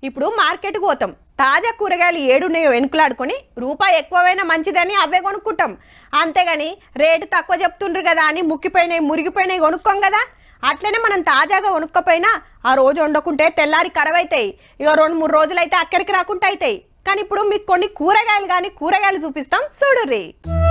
ఇప్పుడు మార్కెట్కి పోతాం తాజా కూరగాయలు ఏడున్నాయో వెనుకలాడుకొని రూపాయి ఎక్కువైనా మంచిదని అవే కొనుక్కుంటాం అంతేగాని రేటు తక్కువ చెప్తుండ్రు కదా అని ముక్కిపోయినాయి మురిగిపోయినాయి కొనుక్కోం కదా అట్లనే మనం తాజాగా కొనుక్కపోయినా ఆ రోజు వండుకుంటే తెల్లారి ఖరాబ్ అవుతాయి ఇక రెండు మూడు రోజులైతే అక్కడికి రాకుండా అవుతాయి కానీ ఇప్పుడు మీకు కొన్ని కూరగాయలు కానీ కూరగాయలు చూపిస్తాం చూడుర్రి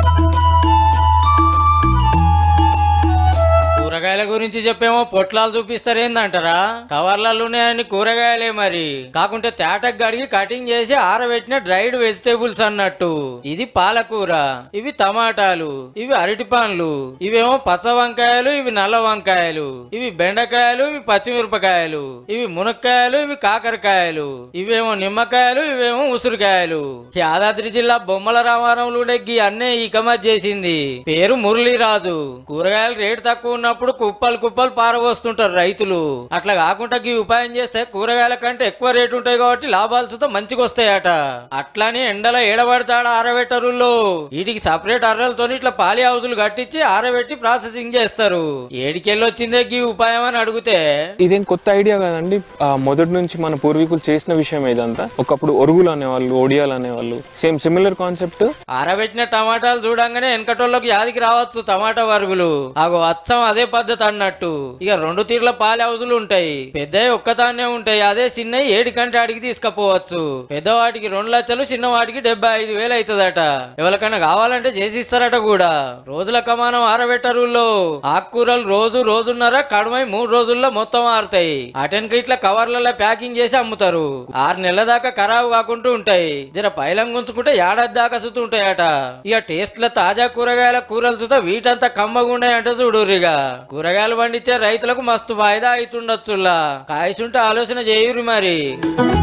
కూరగాయల గురించి చెప్పేమో పొట్లాలు చూపిస్తారేందంటారా కవర్లలో ఉన్నాయని కూరగాయలే మరి కాకుంటే తేటకు గడిగి కటింగ్ చేసి ఆరబెట్టిన డ్రైడ్ వెజిటేబుల్స్ అన్నట్టు ఇది పాలకూర ఇవి టమాటాలు ఇవి అరటి పండ్లు ఇవేమో పచ్చ వంకాయలు ఇవి నల్ల వంకాయలు ఇవి బెండకాయలు ఇవి పచ్చిమిరపకాయలు ఇవి మునక్కాయలు ఇవి కాకరకాయలు ఇవేమో నిమ్మకాయలు ఇవేమో ఉసిరికాయలు యాదాద్రి జిల్లా బొమ్మల రామారంలో గీ అన్నే ఇకమత్ చేసింది పేరు మురళీరాజు కూరగాయలు రేటు తక్కువ ఉన్నప్పుడు కుప్పలు కుప్పలు పారబోస్తుంటారు రైతులు అట్లా కాకుండా గీ ఉపాయం చేస్తే కూరగాయల కంటే ఎక్కువ రేటు ఉంటాయి కాబట్టి లాభాలు సుతా మంచిగా వస్తాయట అట్లానే ఎండల ఏడబడతాడ ఆరబెట్టరుల్లో వీటికి సపరేట్ అర్రలతో ఇట్లా పాలి హౌజులు కట్టించి ఆరబెట్టి ప్రాసెసింగ్ చేస్తారు ఏడికెళ్ళి వచ్చిందే గీ ఉపాయం అని అడిగితే ఇదేం కొత్త ఐడియా కదండి ఆ, మొదటి నుంచి మన పూర్వీకులు చేసిన విషయం ఇదంతా ఒకప్పుడు ఒరుగులు అనేవాళ్ళు ఒడియాలు అనేవాళ్ళు సేమ్ సిమిలర్ కాన్సెప్ట్ ఆరబెట్టిన టమాటాలు చూడంగానే వెనకటోళ్ళకి యాదికి రావచ్చు టమాటా వరుగులు ఆగో అచ్చం అదే పద్ధతి అన్నట్టు ఇక రెండు తీర్ల పాలి హౌజులు ఉంటాయి పెద్దవి ఒక్కతానే ఉంటాయి అదే చిన్నవి ఏడు కంటే అడిగి తీసుకపోవచ్చు పెద్దవాటికి రెండు లక్షలు చిన్న వాటికి డెబ్బై ఐదు వేలు అవుతుందట ఎవరికైనా కావాలంటే చేసి ఇస్తారట కూడా రోజుల కమానం ఆరబెట్టరుల్లో ఆకుకూరలు రోజు రోజున్నర కడుమై మూడు రోజుల్లో మొత్తం ఆరుతాయి అటెన్కి ఇట్లా కవర్లలో ప్యాకింగ్ చేసి అమ్ముతారు ఆరు నెలల దాకా ఖరాబు కాకుండా ఉంటాయి జర పైలం గుంచుకుంటే ఏడాది దాకా సుతూ ఉంటాయట ఇక టేస్ట్ లో తాజా కూరగాయల కూరలు చూస్తే వీటంతా కమ్మగా ఉన్నాయంటే చూడురిగా కూరగాయలు పండించే రైతులకు మస్తు వాయిదా అవుతుండొచ్చులా కాయసుంటే ఆలోచన చేయురి మరి